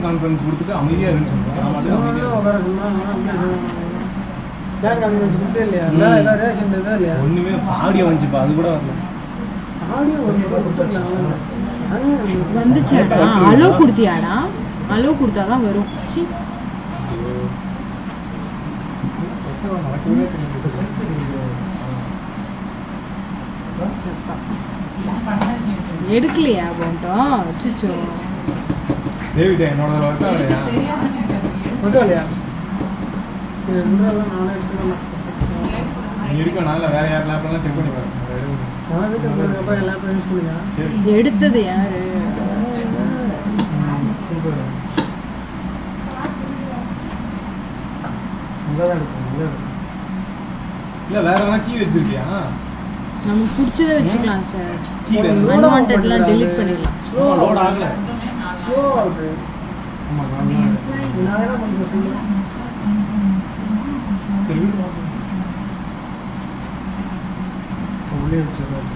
Conference கொடுத்துட்டு அமைதியாக இருன்னு சொல்லுவாங்க நான் மட்டும் அமைதியாக பேங்க் கான்ஃபரன்ஸ் கொடுத்தே இல்லையா இல்லை எல்லாம் ரேஷன் இதே இல்லையா ஒன்றுமே ஆடியோ வந்துச்சுப்பா அது கூட வரல ஆடியோ ஒன்று கொடுத்துருக்கலாம் வந்துச்சாடா அலோ கொடுத்தியாடா அலோ கொடுத்தாதான் வரும் சி எடுக்கலையா போட்டோம் அச்சோ தேவிதா என்னோட வரட்டா இல்லையா மட்டும் இல்லையா சரி ரெண்டுலாம் நானே எடுத்துக்கலாம் நீ இருக்க நாளில் வேற யார் லேப்லாம் செக் பண்ணி பாருங்க நான் வீட்டுக்கு போனதுக்கப்புறம் எல்லா பேரும் யூஸ் பண்ணுங்க சரி எடுத்தது யாரு சூப்பர் நல்லா தான் இருக்கும் நல்லா இருக்கும் இல்லை வேற எதனா கீ வச்சிருக்கியா நமக்கு பிடிச்சதை வச்சுக்கலாம் சார் கீ வேணும் அன்வான்டெட்லாம் டெலீட் பண்ணிடலாம் ஸ்லோ லோட் ஆகல ஸ்லோ ஆகுது ஆமாம் நான் என்ன பண்ணுறேன் சொல்லு சரி வீடு வாங்க. உள்ளே வச்சிடறேன்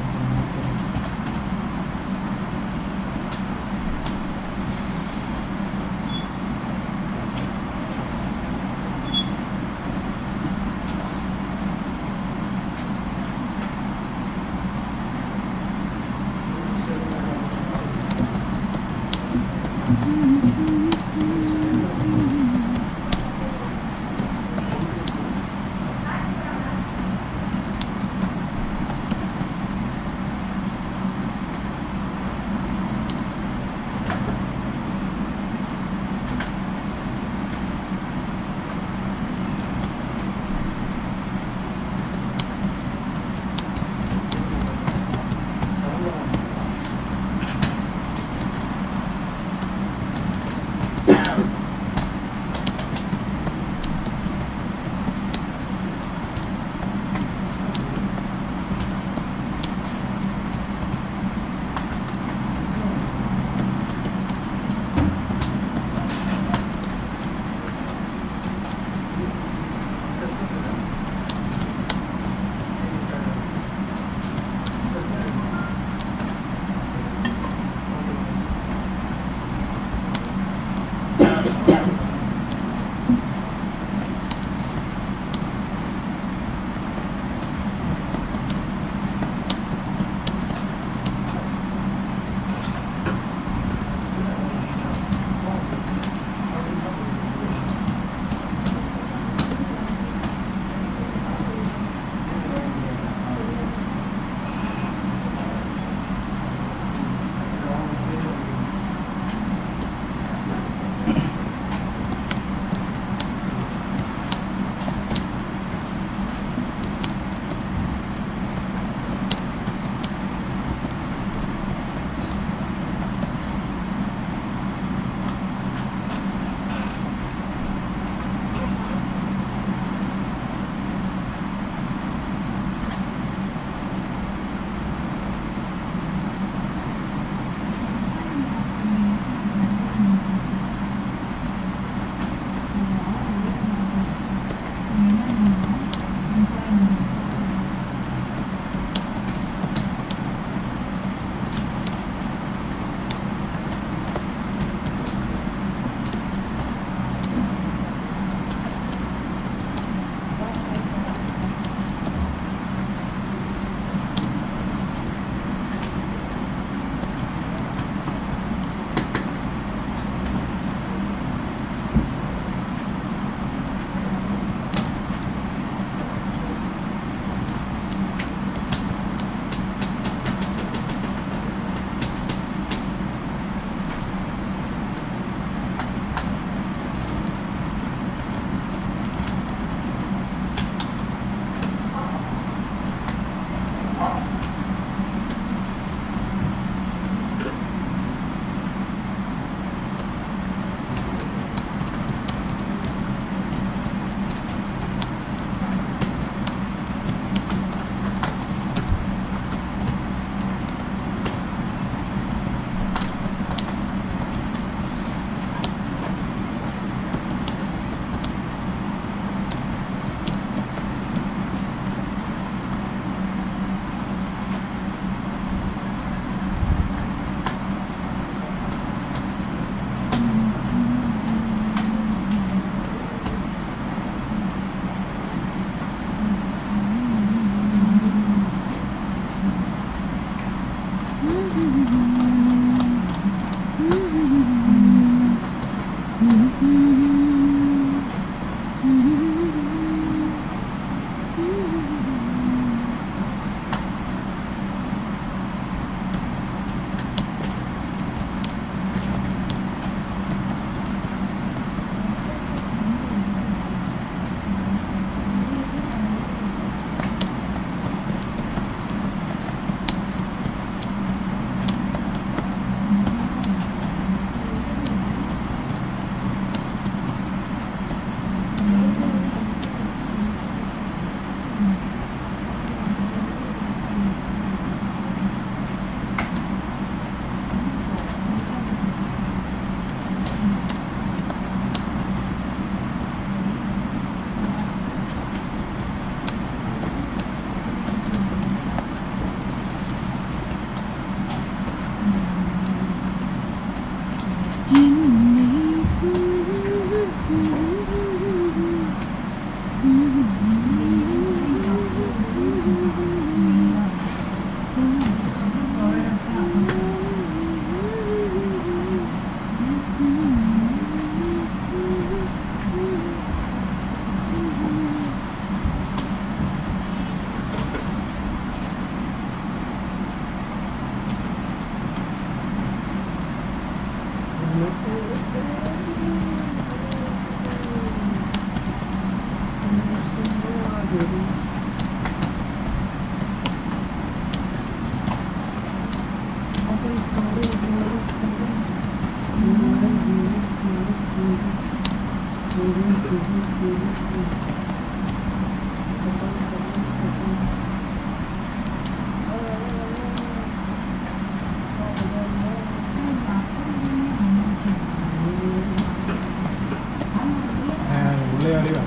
உள்ளே அறிவா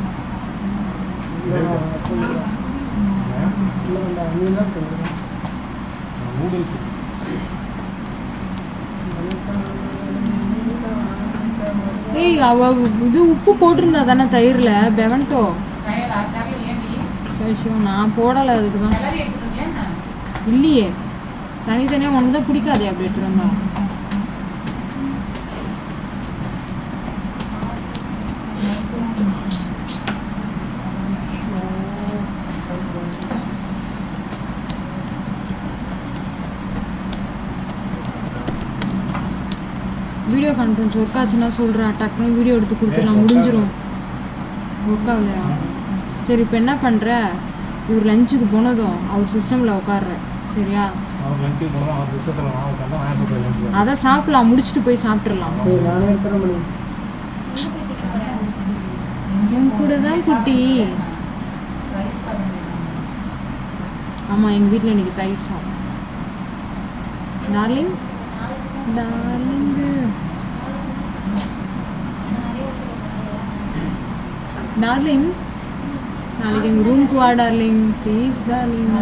நூடுல்ஸ் ஏய் அவ இது உப்பு போட்டிருந்தா தானே தயிர்ல பெவன்டோ சரி சரி நான் போடலை அதுக்கு தான் இல்லையே தனித்தனியாக ஒன்று தான் பிடிக்காதே அப்படி எடுத்துட்டு வந்தோம் வீடியோ கான்ஃபரன்ஸ் ஒர்க் ஆச்சுன்னா சொல்கிறா டக்குன்னு வீடியோ எடுத்து கொடுத்துடலாம் முடிஞ்சிரும் ஒர்க் ஆகலையா சரி இப்போ என்ன பண்ணுற இவர் லஞ்சுக்கு போனதும் அவர் சிஸ்டமில் உட்கார்ற சரியா அவர் லஞ்சுக்கு போனால் அவர் சிஸ்டத்தில் நான் உட்காந்து நான் போய் லஞ்சு அதை சாப்பிடலாம் முடிச்சுட்டு போய் சாப்பிட்றலாம் நானே இருக்கிற மணி என் கூட தான் குட்டி ஆமாம் எங்கள் வீட்டில் இன்னைக்கு தயிர் சாதம் டார்லிங் டார்லிங்கு டார்லிங் நாளைக்கு எங்கள் ரூமுக்கு வா டார்லிங் ப்ளீஸ் டார்லிங்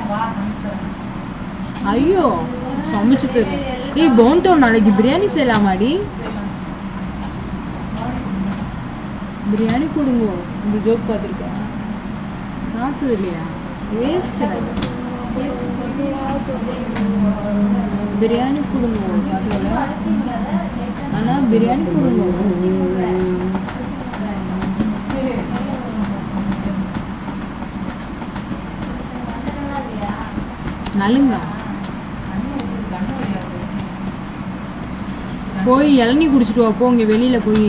ஐயோ சமைச்சு தரும் ஏய் போன்டோ நாளைக்கு பிரியாணி செய்யலாமாடி பிரியாணி கொடுங்க இந்த ஜோக் பார்த்துருக்கேன் பார்த்தது இல்லையா வேஸ்ட் பிரியாணி கொடுங்க பார்த்தீங்களா ஆனால் பிரியாணி கொடுங்க நலுங்க போய் இளநீ குடிச்சிட்டு வா போங்க வெளியில போய்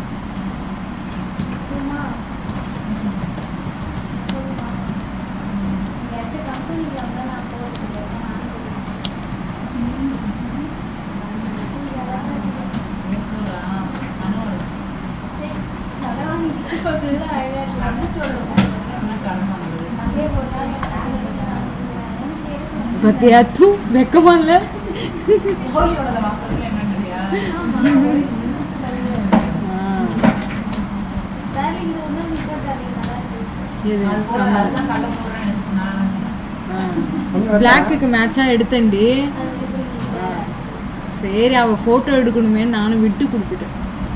பத்தியா தூ வெக்கமா இல்ல ஆ. எது கம்மல் பிளாக்குக்கு மேட்சா எடுத்தேன்டி ஆ. சரி அவ போட்டோ எடுக்கணுமே நானும் விட்டு கொடுத்துட்டேன்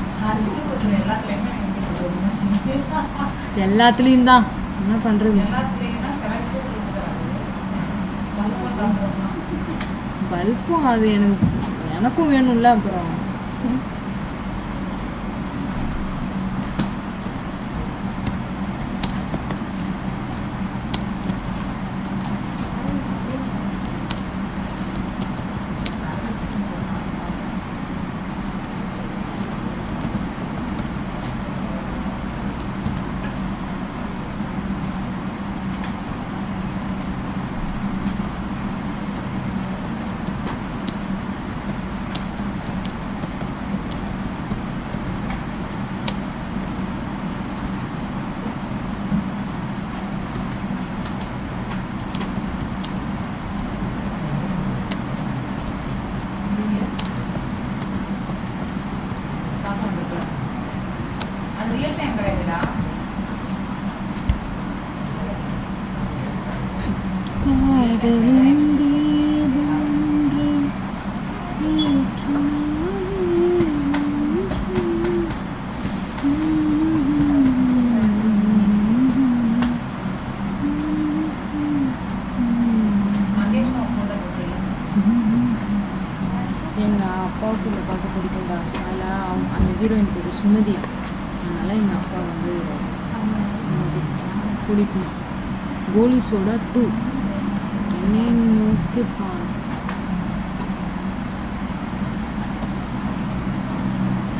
எல்லாத்துலயும் தான் என்ன பண்றது பல்பும் அது எனக்கு எனக்கும் வேணும்ல அப்புறம் காதலும் தீபமொன்று எங்கள் அப்பாவுக்கு இந்த பாட்டு பிடிக்கும்டா அதில் அவங்க அந்த ஹீரோயின் பேர் சுமதியா அதனால் எங்கள் அப்பா வந்து சுமதி பிடிக்கும் கோலி சோடா டூ என்னை நோக்கி பார்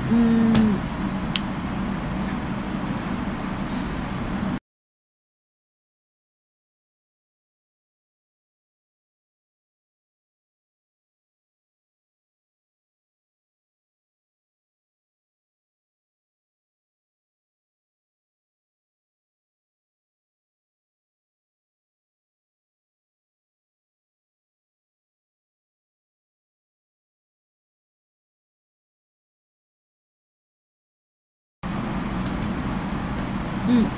ம், ம்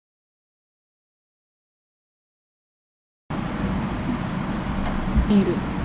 நீர்